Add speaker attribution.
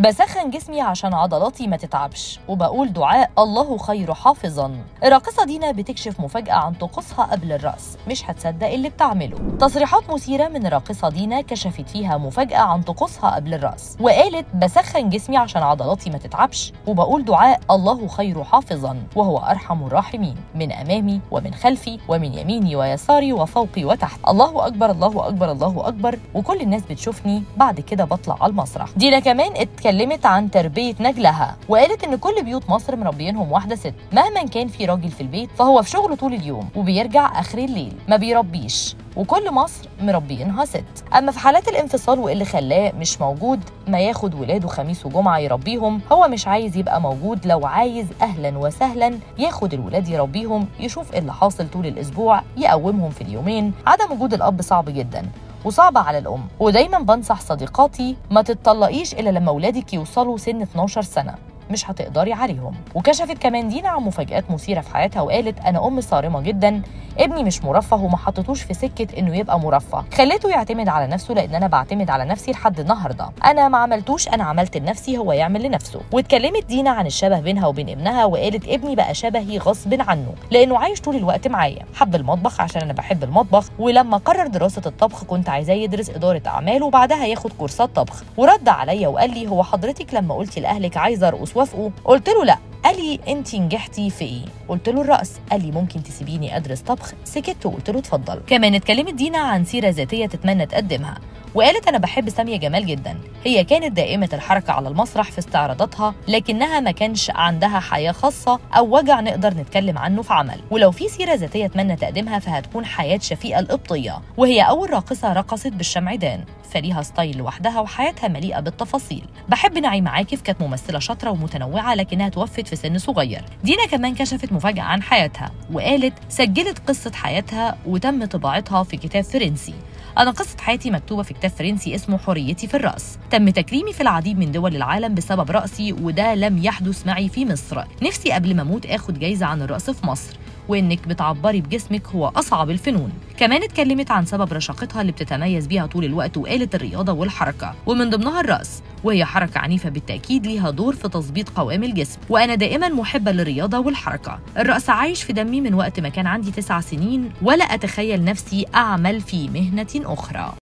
Speaker 1: بسخن جسمي عشان عضلاتي ما تتعبش وبقول دعاء الله خير حافظا الراقصة دينا بتكشف مفاجأة عن طقوسها قبل الرأس مش هتصدق اللي بتعمله تصريحات مثيرة من الراقصة دينا كشفت فيها مفاجأة عن طقوسها قبل الرأس وقالت بسخن جسمي عشان عضلاتي ما تتعبش وبقول دعاء الله خير حافظا وهو أرحم الراحمين من أمامي ومن خلفي ومن يميني ويساري وفوقي وتحت الله أكبر الله أكبر الله أكبر وكل الناس بتشوفني بعد كده بطلع على المسرح دينا كمان اتكلمت عن تربية نجلها وقالت إن كل بيوت مصر مربينهم واحدة ست مهما كان في راجل في البيت فهو في شغله طول اليوم وبيرجع آخر الليل ما بيربيش وكل مصر مربينها ست اما في حالات الانفصال واللي خلاه مش موجود ما ياخد ولاده خميس وجمعه يربيهم هو مش عايز يبقى موجود لو عايز اهلا وسهلا ياخد الولاد يربيهم يشوف ايه اللي حاصل طول الاسبوع يقومهم في اليومين عدم وجود الاب صعب جدا وصعبة على الأم ودايما بنصح صديقاتي ما تتطلقيش إلا لما ولادك يوصلوا سن 12 سنة مش هتقدري عليهم وكشفت كمان دينا عن مفاجآت مثيرة في حياتها وقالت أنا أم صارمة جدا ابني مش مرفه وما حطيتوش في سكة إنه يبقى مرفه خليته يعتمد على نفسه لأن أنا بعتمد على نفسي لحد النهاردة أنا ما عملتوش أنا عملت لنفسي هو يعمل لنفسه واتكلمت دينا عن الشبه بينها وبين ابنها وقالت ابني بقى شبهي غصب عنه لأنه عايش طول الوقت معايا حب المطبخ عشان أنا بحب المطبخ ولما قرر دراسة الطبخ كنت عايزاه يدرس إدارة أعمال وبعدها ياخد كورسات طبخ ورد عليا وقال لي هو حضرتك لما قلتي لأهلك عايزة أرقص وافقوا قلت له لا قال لي انت نجحتي في ايه قلت له الرقص قال لي ممكن تسيبيني ادرس طبخ سكت وقلت له اتفضل كمان اتكلمت دينا عن سيره ذاتيه تتمنى تقدمها وقالت انا بحب ساميه جمال جدا هي كانت دائمه الحركه على المسرح في استعراضاتها لكنها ما كانش عندها حياه خاصه او وجع نقدر نتكلم عنه في عمل ولو في سيره ذاتيه اتمنى تقدمها فهتكون حياه شفيقه القبطيه وهي اول راقصه رقصت بالشمعدان فليها ستايل لوحدها وحياتها مليئه بالتفاصيل بحب نعيم عاكف كانت ممثله شاطره ومتنوعه لكنها توفت في سن صغير دينا كمان كشفت مفاجاه عن حياتها وقالت سجلت قصه حياتها وتم طباعتها في كتاب فرنسي أنا قصة حياتي مكتوبة في كتاب فرنسي اسمه حريتي في الرأس تم تكريمي في العديد من دول العالم بسبب رأسي وده لم يحدث معي في مصر نفسي قبل ما أموت آخد جايزة عن الرأس في مصر وإنك بتعبري بجسمك هو أصعب الفنون كمان اتكلمت عن سبب رشاقتها اللي بتتميز بيها طول الوقت وقالت الرياضة والحركة ومن ضمنها الرأس وهي حركة عنيفة بالتأكيد ليها دور في تظبيط قوام الجسم وأنا دائما محبة للرياضة والحركة الرأس عايش في دمي من وقت ما كان عندي تسع سنين ولا أتخيل نفسي أعمل في مهنة أخرى